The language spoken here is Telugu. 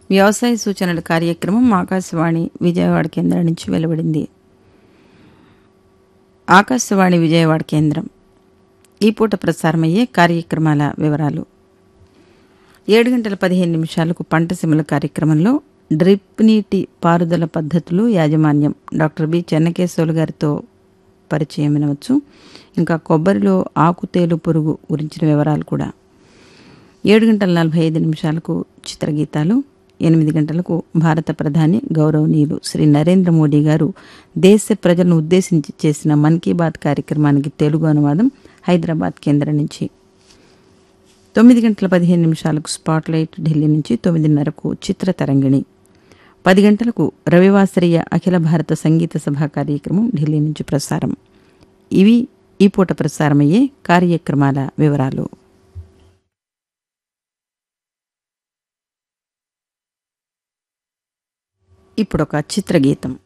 వ్యవసాయ సూచనల కార్యక్రమం ఆకాశవాణి విజయవాడ కేంద్రం నుంచి వెలువడింది ఆకాశవాణి విజయవాడ కేంద్రం ఈ పూట ప్రసారమయ్యే కార్యక్రమాల వివరాలు ఏడు గంటల పదిహేను నిమిషాలకు పంట సిమల కార్యక్రమంలో డ్రిప్ నీటి పారుదల పద్ధతులు యాజమాన్యం డాక్టర్ బి చెన్నకేశవులు గారితో పరిచయం వినవచ్చు ఇంకా కొబ్బరిలో ఆకుతేలు పురుగు గురించిన వివరాలు కూడా ఏడు గంటల నలభై ఐదు నిమిషాలకు చిత్రగీతాలు ఎనిమిది గంటలకు భారత ప్రధాని గౌరవనీయులు శ్రీ నరేంద్ర మోడీ గారు దేశ ప్రజలను ఉద్దేశించి చేసిన మన్ కీ బాత్ కార్యక్రమానికి తెలుగు అనువాదం హైదరాబాద్ కేంద్రం నుంచి తొమ్మిది గంటల పదిహేను నిమిషాలకు స్పాట్లైట్ ఢిల్లీ నుంచి తొమ్మిదిన్నరకు చిత్ర తరంగిణి పది గంటలకు రవివాసరియ అఖిల భారత సంగీత సభ కార్యక్రమం ఢిల్లీ నుంచి ప్రసారం ఇవి ఈ పూట ప్రసారమయ్యే కార్యక్రమాల వివరాలు ఇప్పుడొక చిత్రగీతం